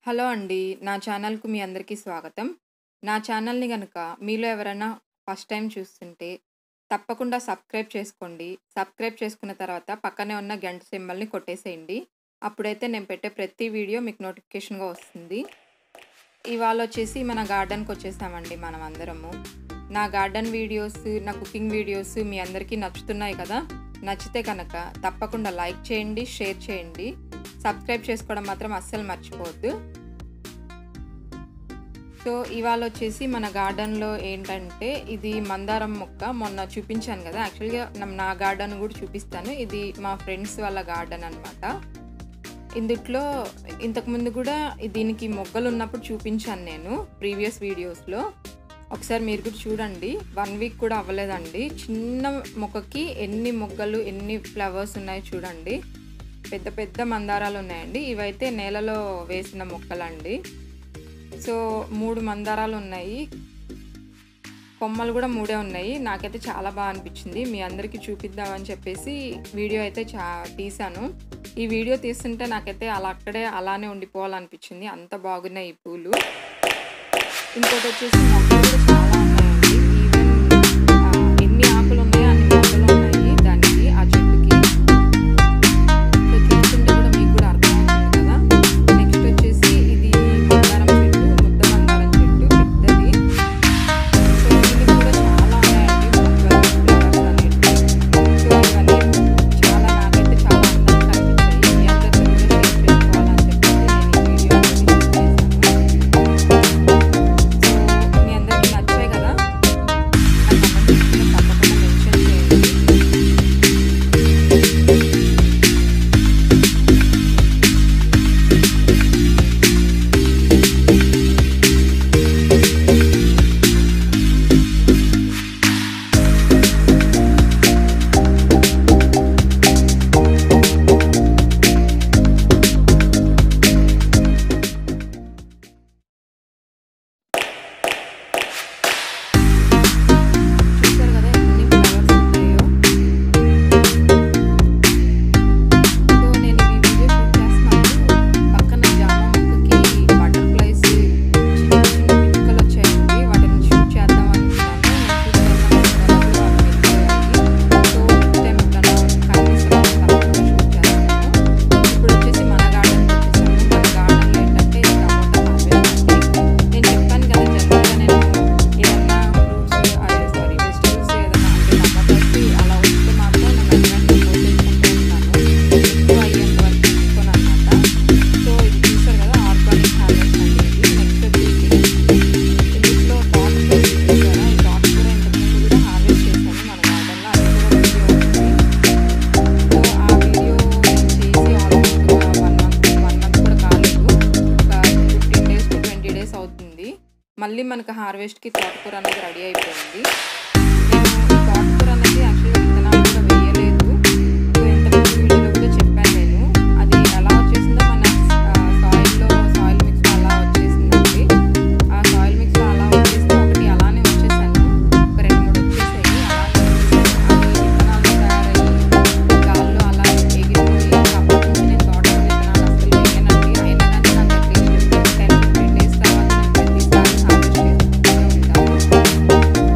Hello అండి. నా ఛానల్‌కు మీ అందరికీ స్వాగతం. నా ఛానల్‌ని గనక మీలో ఎవరైనా ఫస్ట్ టైమ్ చూస్తుంటే తప్పకుండా సబ్స్క్రైబ్ చేసుకోండి. సబ్స్క్రైబ్ చేసుకున్న తర్వాత పక్కనే ఉన్న గంట సింబల్‌ని కొట్టేసేయండి. అప్పుడైతే నేను పెట్టే ప్రతి వీడియో మీకు నోటిఫికేషన్‌గా వస్తుంది. ఇవాళొచ్చేసి మన గార్డెన్‌కొచ్చేసామండి మనమందరము. నా గార్డెన్ వీడియోస్, నా కుకింగ్ వీడియోస్ మీ అందరికీ నచ్చుతున్నాయి కదా! నచ్చితే కనుక తప్పకుండా లైక్ చేయండి, షేర్ చేయండి. సబ్స్క్రైబ్ చేసుకోవడం మాత్రం అస్సలు మర్చిపోవద్దు. సో, ఇవాళొచ్చేసి మన గార్డెన్‌లో ఏంటంటే ఇది మందారం మొక్క మొన్న చూపించాను గదా! యాక్చువల్‌గా నం నా గార్డెన్ గూడా చూపిస్తాను. ఇది మా ఫ్రెండ్స్ వాళ్ళ గార్డెన్ అనమాట. ఇందుట్లో ఇంతకుముందు గూడా దీనికి మొగ్గలున్నప్పుడు చూపించాను నేను ప్రీవియస్ వీడియోస్‌లో. ఒకసారి మీరు కూడా చూడండి. 1 వీక్ కూడా అవ్వలేదండి. చిన్న మొక్కకి ఎన్ని మొగ్గలు, ఎన్ని ఫ్లవర్స్ ఉన్నాయో చూడండి. పెద్ద పెద్ద మందారాలున్నాయండి. ఇవైతే నేలలో వేసిన మొక్కలండి. సో, 3 మందారాలున్నాయి. కొమ్మలు గూడా మూడే ఉన్నాయి. నాకైతే చాలా బా అనిపిచ్చింది. మీ అందరికీ చూపిద్దామని చెప్పేసి వీడియో అయితే చా తీశాను. ఈ వీడియో తీస్తుంటే నాకైతే అలా అక్కడే అలానే ఉండిపోవాలనిపిచ్చింది. అంత బాగున్నాయి ఈ పూలు. ఇంకోటొచ్చేసి మొగ్గలు కూడా చాలా ఉన్నాయండి. ఈవెన్ ఆహ్, ఎన్ని ఆకులున్నాయో అన్ని మొగ్గలున్నాయి దానికి ఆ చెట్టుకి. సో, చూస్తుంటే కూడా మీకు కూడా అర్థమవుతుంది కదా! నెక్స్ట్ వచ్చేసి ఇది మందారం చెట్టు. ముద్ద మందారం చెట్టు పెద్దది. సో, దీనికి కూడా చాలా ఉన్నాయండి మొగ్గలు, ఫ్లవర్స్ అనేటివి. సో, ఇవన్నీ చాలా నాకైతే చాలా అందంగా కనిపించాయి. మీ అందరితో కూడా షేర్ చేసుకోవాలని చెప్పేసి నేను ఈ వీడియో అనేది షూట్ చేశాను. సో, మీ అందరికీ నచ్చాయి కదా! నా కామెంట్ సెక్షన్‌లో తప్పకుండా మెన్షన్ చేయండి. చూసారు కదా ఎన్ని ఫ్లవర్స్ ఉన్నాయో. సో, నేను ఈ వీడియో షూట్ చేస్తున్నప్పుడు పక్కన జామ మొక్కకి బటర్‌ఫ్లైస్ చిన్న చిన్న పిచ్చుకలొచ్చాయండి. వాటిని షూట్ చేద్దాం అనుకున్నాను. నేను షూట్ చేద్దాం అనుకున్నప్పుడు అవి వెళ్ళిపోయాయి. సో, నెక్స్ట్ టైం ఎప్పుడైనా కనిపిస్తే తప్పకుండా షూట్ చేస్తాను. ఇప్పుడొచ్చేసి మన గార్డెన్‌కొచ్చేసాము. మన గార్డెన్‌లో ఏంటంటే ఇది టమోటా హార్వెస్ట్ అండి. నేను చెప్పాను కదా జనరల్‌గా నేను ఏదన్నా ఫ్రూట్స్ అదే సారీ వెజిటబుల్స్ ఏదైనా అంటే టమాటాస్ అలా వస్తే మాత్రం నేను వెంట వెంటనే కోసేసుకుంటూ ఉంటాను. ఎక్కువ అయ్యేంత వరకు ఉంచుకోననమాట. సో, ఇది చూసారు కదా ఆర్గానిక్ హార్వెస్ట్ అండి ఇది. నెక్స్ట్ వచ్చేసి ఇందులో తోటకూర చూసారా? ఈ తోటకూర ఇంతకుముందు కూడా హార్వెస్ట్ చేశాను మన గార్డెన్‌లో. అది కూడా వీడియో ఉంది. సో, ఆ వీడియో నేను చేసి ఆల్మోస్ట్ ఒక 1 మంత్, 1 మంత్ కూడా కాలేదు. ఒక 15 డేస్ టు 20 డేస్ అవుతుంది. మళ్ళీ మనకు హార్వెస్ట్‌కి తోటకూర అనేది రెడీ అయిపోయింది. నేను తోటకూర అనేది యాక్చువల్‌గా విత్తనాలు కూడా వేయలేదు. సో, ఇంతకుముందు వీడియోలో కూడా చెప్పాను నేను. అది ఎలా వచ్చేసిందో మన ఆహ్, సాయిల్‌లో సాయిల్ మిక్స్‌లో అలా వచ్చేసిందండి. ఆ సాయిల్ మిక్స్‌లో అలా వచ్చేస్తే ఒకటి అలానే ఉంచేసాను. ఒక 2, 3 వచ్చేసాయి. అలానే ఉంచేసాను. అది విత్తనాలు తయారయ్యి గాల్లో అలా ఎగిరిపోయి ఇంక అప్పటి నుంచి నేను తోటకూర విత్తనాలు అస్సలు వేయనండి. అయినా గానీ నాకు అట్లీస్ట్ 10, 15 డేస్ తర్వాత నేను ప్రతిసారి హార్వెస్ట్ చేసుకుంటూనే ఉంటాను.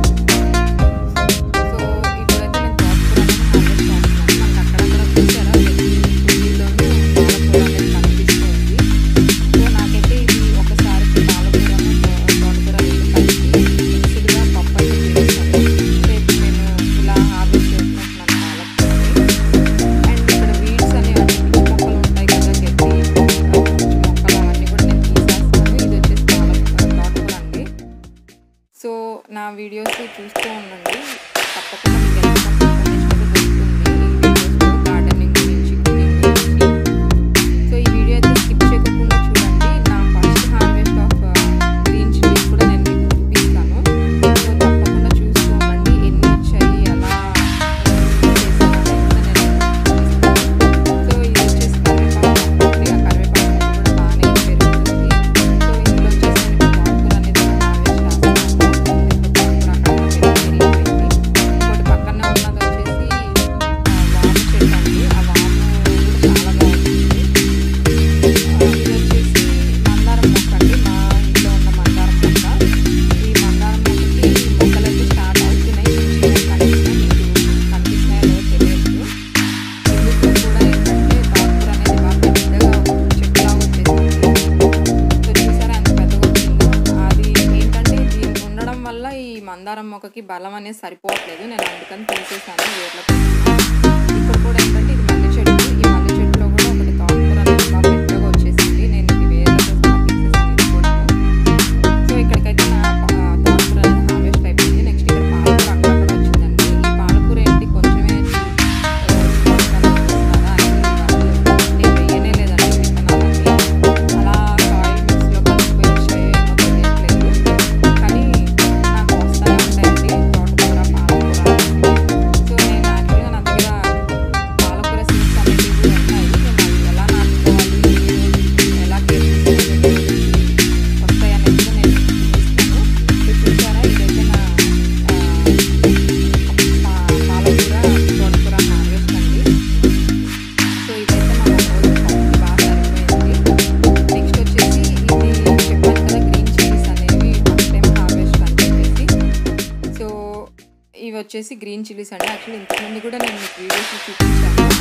సో, ఇప్పుడైతే నేను తోటకూర అనేది హార్వెస్ట్ చేస్తున్నాను. మనకు అక్కడక్కడ చూసారా ప్రతి కుండీలోనూ పాలకూర అనేది కనిపిస్తుంది. సో, నాకైతే ఇది ఒకసారికి పాలకూరను, తో తోటకూర రెండు కలిపి మిక్స్డ్‌గా పప్పు అయితే చేసేసాను. సో, ఇప్పుడు నేను ఇలా హార్వెస్ట్ చేసుకుంటున్నాను పాలకూరని. అండ్ ఇక్కడ వీడ్స్ అనేవి అంటే పిచ్చి మొక్కలు ఉంటాయి కదా గడ్డి ఆహ్, పిచ్చి మొక్కలు అవన్నీ కూడా నేను తీసేస్తాను. ఇది వచ్చేసి పాలకూర తోటకూర అండి. సో, నా వీడియోస్ చూస్తూ ఉండండి. తప్పకుండా మీకు ఎంతో కొంత ఇన్ఫర్మేషన్ అయితే దొరుకుతుంది ఈ వీడియోస్‌లో గార్డెనింగ్ గురించి, కుకింగ్ గురించి. సో, ఈ వీడియో అయితే స్కిప్ చేయకుండా చూడండి. నా first harvest of green chillies కూడా నేను మీకు చూపిస్తాను. సో, తప్పకుండా చూస్తూ ఉండండి. ఎన్ని వచ్చాయి, ఎలా చేశాను అనేది కూడా నేను చూపిస్తాను. సో, ఇది వచ్చేసి కరివేపాకు మొక్క అండి. ఆ కరివేపాకు మొక్క కూడా బానే పెరుగుతుంది. సో, ఇందులో వచ్చేసి నేను ఇప్పుడు తోటకూర అనేది కూడా హార్వెస్ట్ చేస్తున్నాను. ఇప్పుడు తోటకూర అక్కడక్కడ పెరిగి పెరిగిపోయింది. మందారం మొక్కకి బలం అనేది సరిపోవట్లేదు నేను అందుకని తీసేసాను వేర్లకు ఇక్కడ కూడా ఏంటంటే ఇది మల్లె చెట్టు ఈ మల్లె చెట్టులో కూడా ఒకటి తోటకూర అనేది బాగా పెద్దగా వచ్చేసింది నేను ఇది వేర్లతో సహా తీసేసాను ఇది కూడా సో ఇక్కడికైతే నా పా- తోటకూర అనేది హార్వెస్ట్ అయిపోయింది నెక్స్ట్ ఇక్కడ పాలకూర అక్కడక్కడ వచ్చిందండి ఈ పాలకూర ఏంటి కొంచెమే నేను వేయనే లేదండి విత్తనాలన్నీ అలా సాయిల్ మిక్స్లో కలిసిపోయి వచ్చాయో ఏమో తెలియట్లేదు కానీ నాకు వస్తానే ఉంటాయండి తోటకూర పాలకూర సో నేను యాక్చువల్గా నా దగ్గర పాలకూర సీడ్స్ అనేవి ఉన్నాయి నేను అవి ఎలా నాటుకోవాలి ఎలా కేర్ తీసుకోవాలి వస్తాయి అనేది కూడా నేను చూపిస్తాను సో చూసారా ఇదైతే నా ఆ, పా- పాలకూర తోటకూర హార్వెస్ట్ అండి సో ఇదైతే మాకు రోజు పప్పుకి బాగా సరిపోయింది నెక్స్ట్ వచ్చేసి ఇది చెప్పాను కదా గ్రీన్ చిల్లీస్ అనేవి ఫస్ట్ టైం హార్వెస్ట్ అని చెప్పేసి సో ఇవి వచ్చేసి గ్రీన్ చిల్లీస్ అండి యాక్చువల్లీ ఇంతకుముందు కూడా నేను మీకు వీడియోస్ చూపించాను